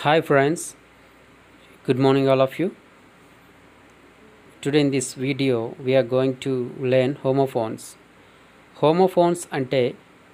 Hi friends, good morning all of you. Today in this video we are going to learn homophones. Homophones అంటే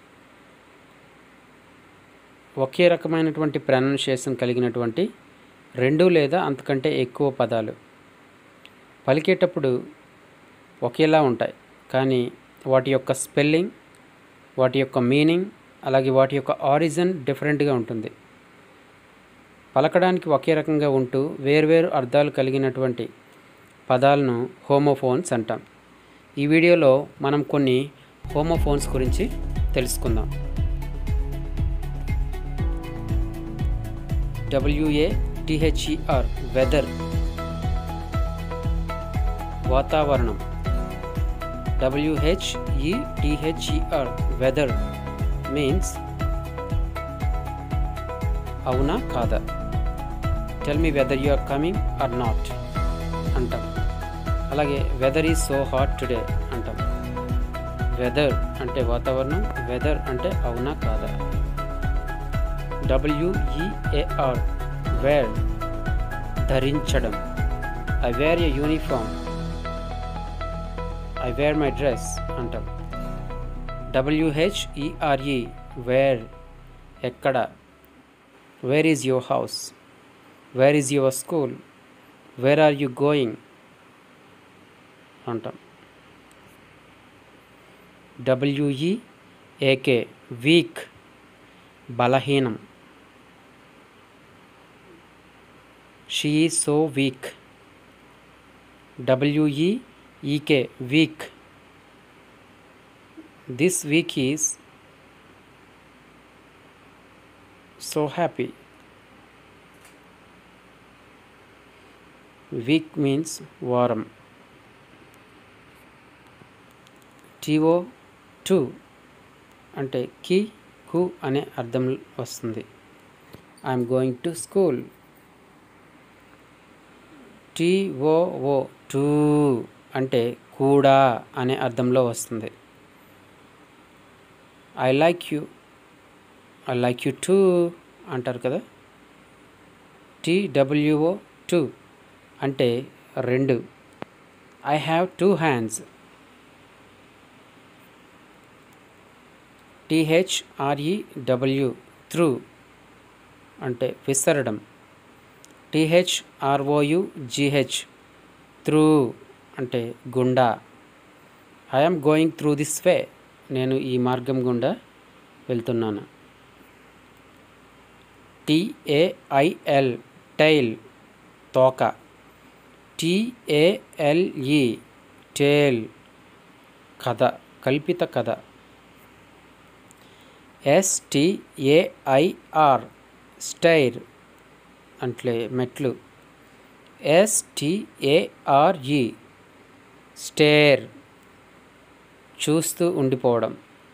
ఒకే రకమైనటువంటి pronunciation కలిగినటువంటి రెండు లేదా అంతకంటే ఎక్కువ పదాలు పలికేటప్పుడు ఒకేలా ఉంటాయి కానీ వాటి యొక్క స్పెల్లింగ్ వాటి యొక్క మీనింగ్ అలాగే వాటి యొక్క ఆరిజిన్ డిఫరెంట్గా ఉంటుంది పలకడానికి ఒకే రకంగా ఉంటూ వేర్వేరు అర్థాలు కలిగినటువంటి పదాలను హోమోఫోన్స్ అంటాం ఈ వీడియోలో మనం కొన్ని హోమోఫోన్స్ గురించి తెలుసుకుందాం డబ్ల్యూఏ టిహెచ్ఈఆర్ వెదర్ వాతావరణం డబ్ల్యూహెచ్ఈటిహెచ్ఈఆర్ వెదర్ మీన్స్ అవునా కాదా tell me whether you are coming or not అంటాం అలాగే weather is so hot today అంటాం వెదర్ అంటే వాతావరణం వెదర్ అంటే అవునా కాదా డబ్ల్యూఈఏఆర్ వేర్ ధరించడం I wear a uniform I wear my dress అంటాం డబ్ల్యూహెచ్ఈఆర్ఈ వేర్ ఎక్కడ where is your house where is your school where are you going అంటాం డబ్ల్యూఈ ఏకే వీక్ బలహీనం she is so weak W E E K week this week is so happy. Week means వారం T O to అంటే కి కు అనే అర్థం వస్తుంది I'm going to school T O O too అంటే కూడా అనే అర్థంలో వస్తుంది I like you I like you too అంటారు కదా టీడబ్ల్యూఓ టూ అంటే రెండు I have two hands T H R E W threw అంటే విసరడం టీహెచ్ఆర్ఓయు జీహెచ్ త్రూ అంటే గుండా I'm going through this way నేను ఈ మార్గం గుండా వెళ్తున్నాను టిఏఐఎల్ టైల్ తోక టిఏఎల్ఈ టేల్ కథ కల్పిత కథ ఎస్టిఏఐఆర్ స్టైర్ అంటే మెట్లు ఎస్టిఏఆర్ఈ స్టేర్ చూస్తూ ఉండిపోవడం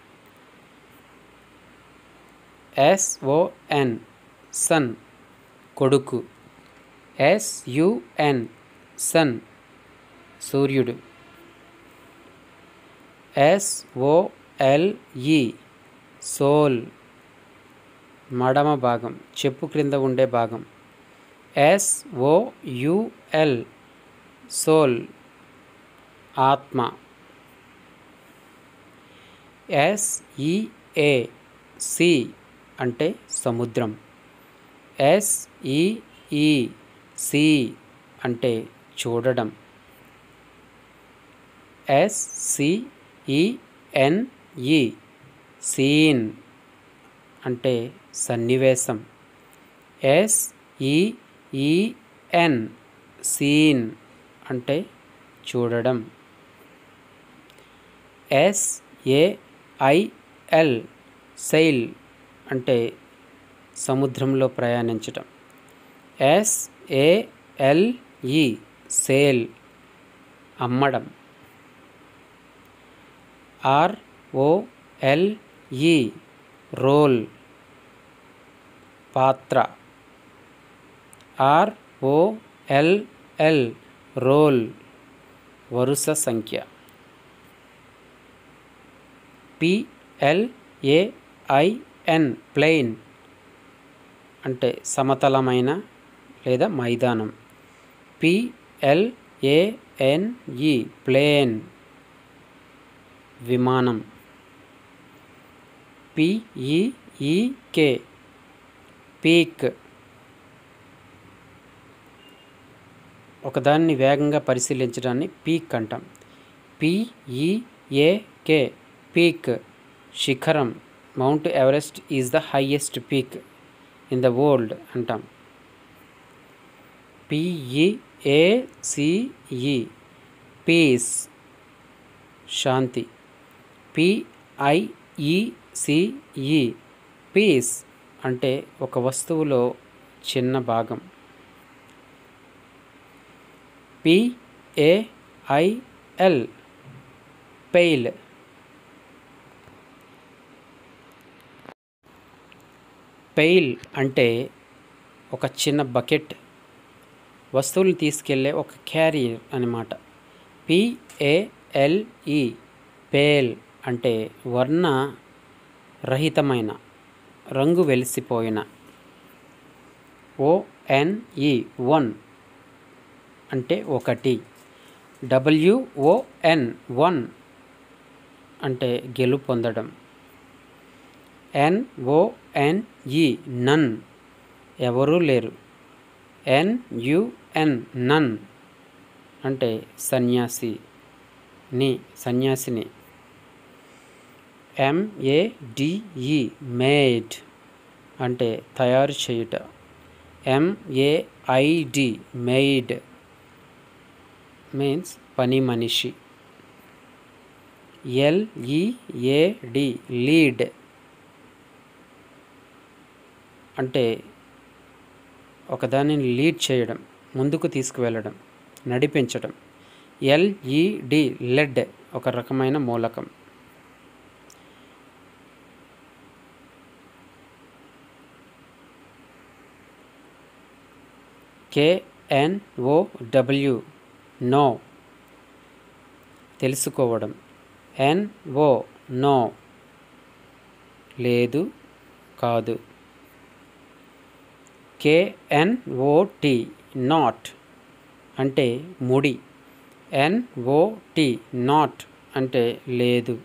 ఎస్ఓఎన్ సన్ కొడుకు ఎస్యుఎన్ సన్ సూర్యుడు ఎస్ఓఎల్ఈ సోల్ మడమ భాగం చెప్పు క్రింద ఉండే భాగం ఎస్ఓయుఎల్ సోల్ ఆత్మ ఎస్ఈఏ సి అంటే సముద్రం ఎస్ఈఈ సి అంటే చూడడం ఎస్సిఈఎన్ఈ సీన్ అంటే సన్నివేశం ఎస్ఈఈఎన్ సీన్ అంటే చూడడం ఎస్ఏఐఎల్ సెయిల్ అంటే సముద్రంలో ప్రయాణించటం ఎస్ఏఎల్ఈ సేల్ అమ్మడం ఆర్ఓఎల్ఈ రోల్ పాత్ర ఆర్ఓఎల్ఎల్ రోల్ వరుస సంఖ్య పిఎల్ఏఐఎన్ ప్లెయిన్ అంటే సమతలమైన లేదా మైదానం పిఎల్ఏఎన్ఈ ప్లేన్ విమానం పిఈఈకే పీక్ ఒకదాన్ని వేగంగా పరిశీలించడాన్ని పీక్ అంటాం పిఈఏకే పీక్ శిఖరం Mount Everest is the highest peak in the world అంటాం పిఈఏసిఈ పీస్ శాంతి పిఐఈసిఈ పీస్ అంటే ఒక వస్తువులో చిన్న భాగం పిఏఐఎల్ పెయిల్ పెయిల్ అంటే ఒక చిన్న బకెట్ వస్తువులు తీసుకెళ్లే ఒక క్యారియర్ అనమాట పిఏఎల్ఈ పేల్ అంటే వర్ణ రహితమైన రంగు వెలిసిపోయిన ఓఎన్ఈ వన్ అంటే ఒకటి డబ్ల్యూఓఎన్ వన్ అంటే గెలుపొందడం ఎన్ఓఎన్ఈ నన్ ఎవరూ లేరు ఎన్యుఎన్ నన్ అంటే సన్యాసి ని సన్యాసిని ఎంఏడిఈ మేడ్ అంటే తయారు చేయుట ఎంఏఐడి మెయిడ్ మీన్స్ పని మనిషి ఎల్ఈఏడి లీడ్ అంటే ఒకదానిని లీడ్ చేయడం ముందుకు తీసుకువెళ్ళడం నడిపించడం ఎల్ఈడి లెడ్ ఒక రకమైన మూలకం కేఎన్ఓడబ్ల్యూ నో తెలుసుకోవడం ఎన్ఓ నో లేదు కాదు కేఎన్ఓటి నాట్ అంటే ముడి ఎన్ఓటి నాట్ అంటే లేదు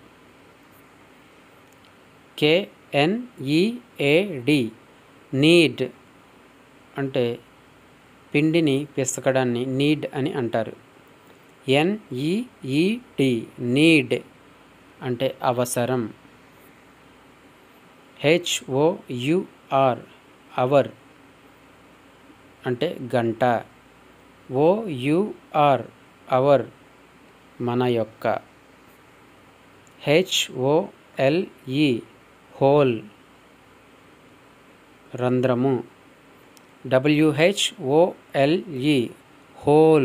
కేఎన్ఈఏడి నీడ్ అంటే పిండిని పిసకడాన్ని నీడ్ అని అంటారు ఎన్ఈఈడి నీడ్ అంటే అవసరం హెచ్ఓయుఆర్ అవర్ అంటే గంట ఓయుఆర్ అవర్ మన యొక్క హెచ్ఓఎల్ఈ హోల్ రంధ్రము డబ్ల్యూహెచ్ఓఎల్ఈ హోల్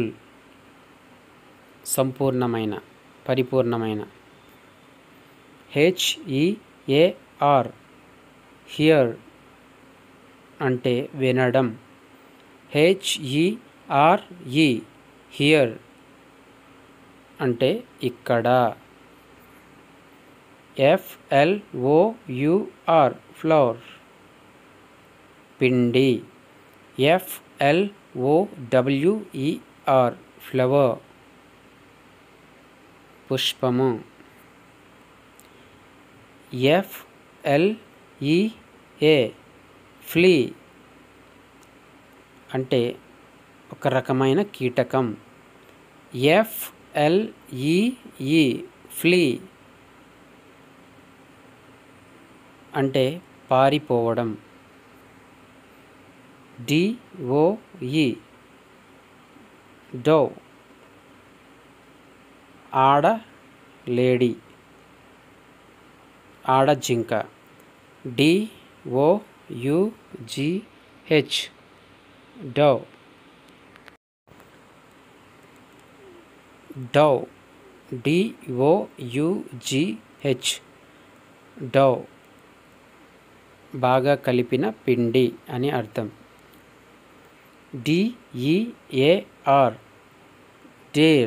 సంపూర్ణమైన పరిపూర్ణమైన హెచ్ఈఏఆర్ హియర్ అంటే వినడం హెచ్ఈఆర్ఈ హియర్ అంటే ఇక్కడ ఎఫ్ఎల్ఓయుఆర్ ఫ్లవర్ పిండి ఎఫ్ఎల్ఓడబ్ల్యూఈఆర్ ఫ్లవర్ పుష్పము ఎఫ్ఎల్ఈఏ ఫ్లీ అంటే ఒక రకమైన కీటకం ఎఫ్ఎల్ఈఈ ఫ్లీ అంటే పారిపోవడం డిఓఈ డో ఆడ లేడీ ఆడ జింక D O U G H dough dough D O U G H dough బాగా కలిపిన పిండి అని అర్థం డిఈఏఆర్ డేర్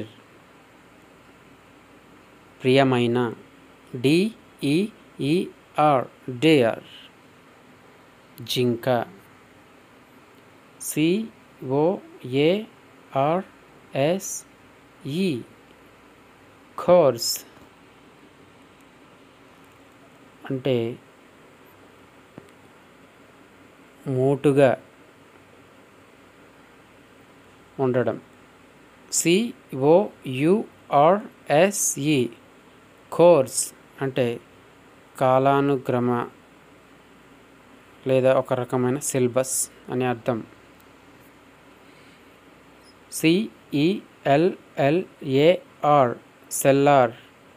ప్రియమైన డిఈఈఆర్ డేర్ జింక సిఓఏఆర్ఎస్ఈ కోర్స్ అంటే మోటుగా ఉండడం సిఓయుఆర్ఎస్ఈ కోర్స్ అంటే కాలానుక్రమ లేదా ఒక రకమైన సిలబస్ అని అర్థం సిఈఎల్ఎల్ఏఆర్ సెల్లార్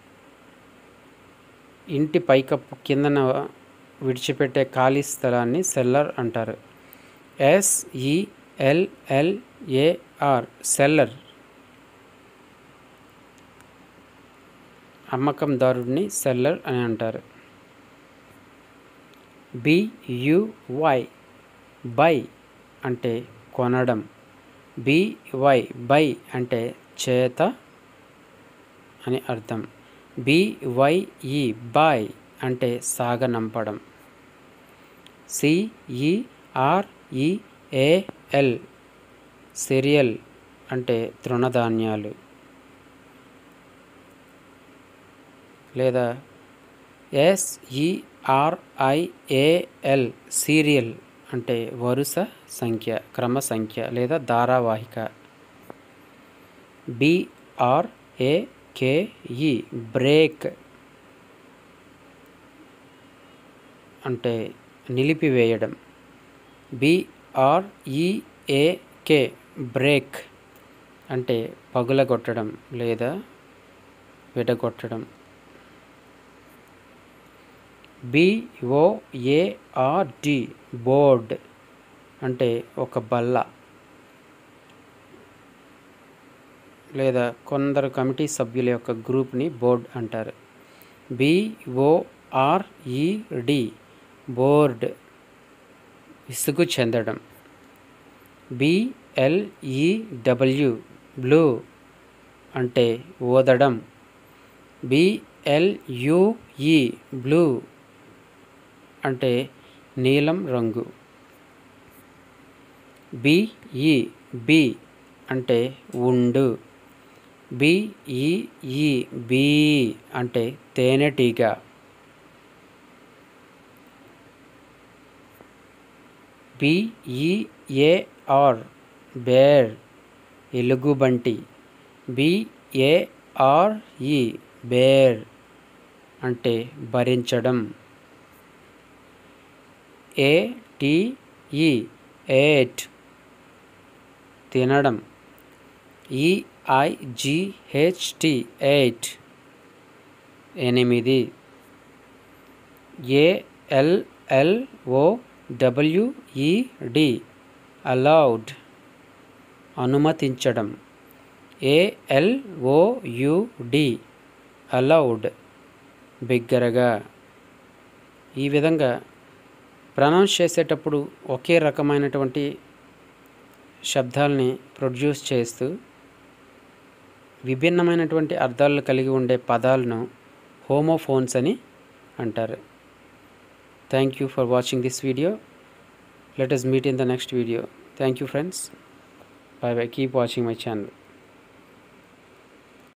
ఇంటి పైకప్పు కిందన విడిచిపెట్టే ఖాళీ స్థలాన్ని సెల్లర్ అంటారు ఎస్ఈఎల్ఎల్ఏఆర్ సెల్లర్ అమ్మకందారుడిని సెల్లర్ అని అంటారు బియువై బై అంటే కొనడం బివై బై అంటే చేత అని అర్థం బివైఈ బాయ్ అంటే సాగనంపడం సిఈఆర్ఈఏఎల్ సిరియల్ అంటే తృణధాన్యాలు లేదా ఎస్ఈఆర్ఐఏఎల్ సీరియల్ అంటే వరుస సంఖ్య క్రమ సంఖ్య లేదా ధారావాహిక బిఆర్ఏకేఈ బ్రేక్ అంటే నిలిపివేయడం బిఆర్ఈఏకే బ్రేక్ అంటే పగులగొట్టడం లేదా విడగొట్టడం బిఓఏఆర్డి బోర్డ్ అంటే ఒక బల్ల లేదా కొందరు కమిటీ సభ్యుల యొక్క గ్రూప్ని బోర్డ్ అంటారు బిఓఆర్ఈడి బోర్డ్ విసుగు చెందడం బిఎల్ఈడబ్ల్యూ బ్లూ అంటే ఓదడం బిఎల్యుఈ బ్లూ అంటే నీలం రంగు బిఈ బి అంటే ఉండు బిఈఈ బి అంటే తేనెటీగ బిఈఏఆర్ బేర్ ఎలుగుబంటి బిఏఆర్ఈ బేర్ అంటే భరించడం ఏటిఈ ఏట్ తినడం ఈఐజిహెచ్టి ఎయిట్ ఎనిమిది ఏఎల్ఎల్ఓ డబ్ల్యూఈడి అలౌడ్ అనుమతించడం ఏఎల్ఓయుడి అలౌడ్ బిగ్గరగా ఈ విధంగా ప్రొనౌన్స్ చేసేటప్పుడు ఒకే రకమైనటువంటి శబ్దాలని ప్రొడ్యూస్ చేస్తూ విభిన్నమైనటువంటి అర్థాలు కలిగి ఉండే పదాలను హోమోఫోన్స్ అని అంటారు thank you for watching this video let us meet in the next video thank you friends bye bye keep watching my channel